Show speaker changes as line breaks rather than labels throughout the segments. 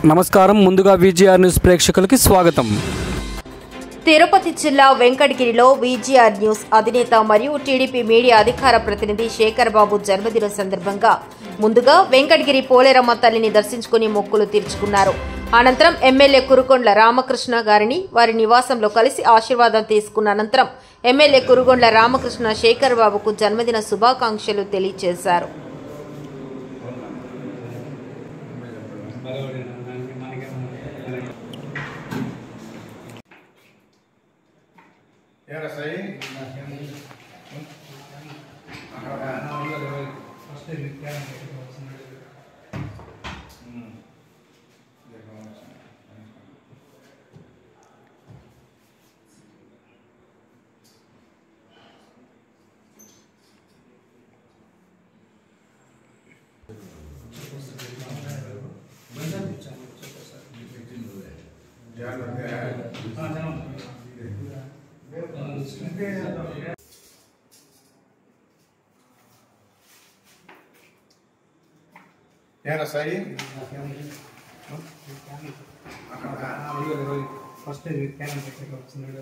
నమస్కారం ముందుగా VGR news ప్రేక్షకులకి స్వాగతం
తిరుపతి జిల్లా వెంకటగిరిలో వీజీఆర్ న్యూస్ అధినేత మరియు టీడీపీ మీడియా అధికార ప్రతినిధి శేఖర్ బాబు జన్మదినం సందర్భంగా ముందుగా వెంకటగిరి పోలేరమ్మ తల్లిని దర్శించుకుని మొక్కులు తీర్చుకున్నారు అనంతరం ఎమ్మెల్యే కురుకొండ్ల రామకృష్ణ గారిని వారి నివాసంలో కలిసి ఆశీర్వాదం తీసుకున్న అనంతరం ఎమ్మెల్యే కురుగొండ్ల రామకృష్ణ శేఖర్ బాబుకు జన్మదిన శుభాకాంక్షలు తెలియజేశారు
ఏరా సాయి ఏరా సాయి
ఫస్ట్ క్యాన్ దగ్గరికి వచ్చినాడు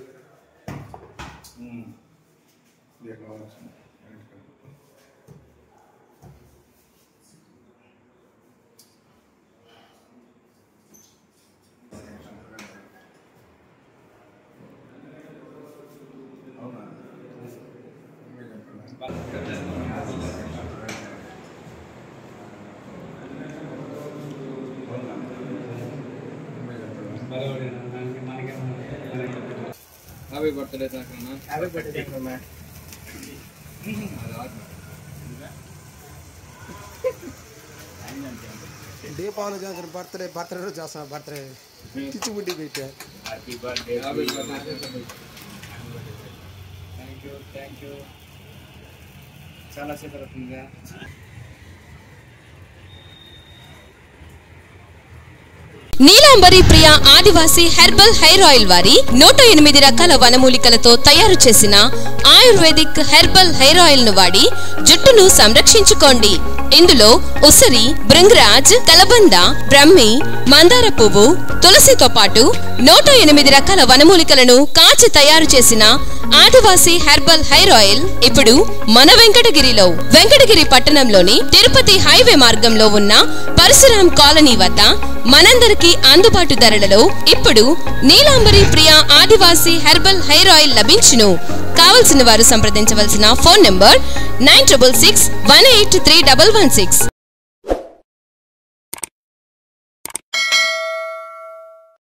హ్యాపీ బర్త్డే సాకరణ
హ్యాపీ బర్త్డే అమ్మా దీపావళి చేసిన బర్త్డే బర్త్డే రోజు చేస్తాను బర్త్డే పిచ్చి బుడ్డి పెట్టా
happy birthday
thank you thank you చాలా సేపు అవుతుందిగా
Neelambari Priya Adivasi herbal hair oil వారి నూట ఎనిమిది రకాల వనమూలికలతో తయారు చేసిన ఆయుర్వేదిక్ హెర్బల్ హెయిర్ ఆయిల్ ను వాడి జుట్టును సంరక్షించుకోండి ఇందులో ఉసిరి భృంగరాజ్ కలబంద బ్రహ్మి మందార పువ్వు తులసితో పాటు నూట ఎనిమిది రకాల వనమూలికలను కాచి తయారు చేసిన ఆదివాసీ హెర్బల్ హెయిర్ ఆయిల్ ఇప్పుడు మన వెంకటగిరిలో వెంకటగిరి పట్టణంలోని తిరుపతి హైవే మార్గంలో ఉన్న పరశురాం కాలనీ వద్ద మనందరికీ అందుబాటు ధరలలో ఇప్పుడు Neelambari Priya Adivasi herbal hair oil లభించును కావలసిన వారు సంప్రదించవలసిన phone number nine triple six one eight three double one six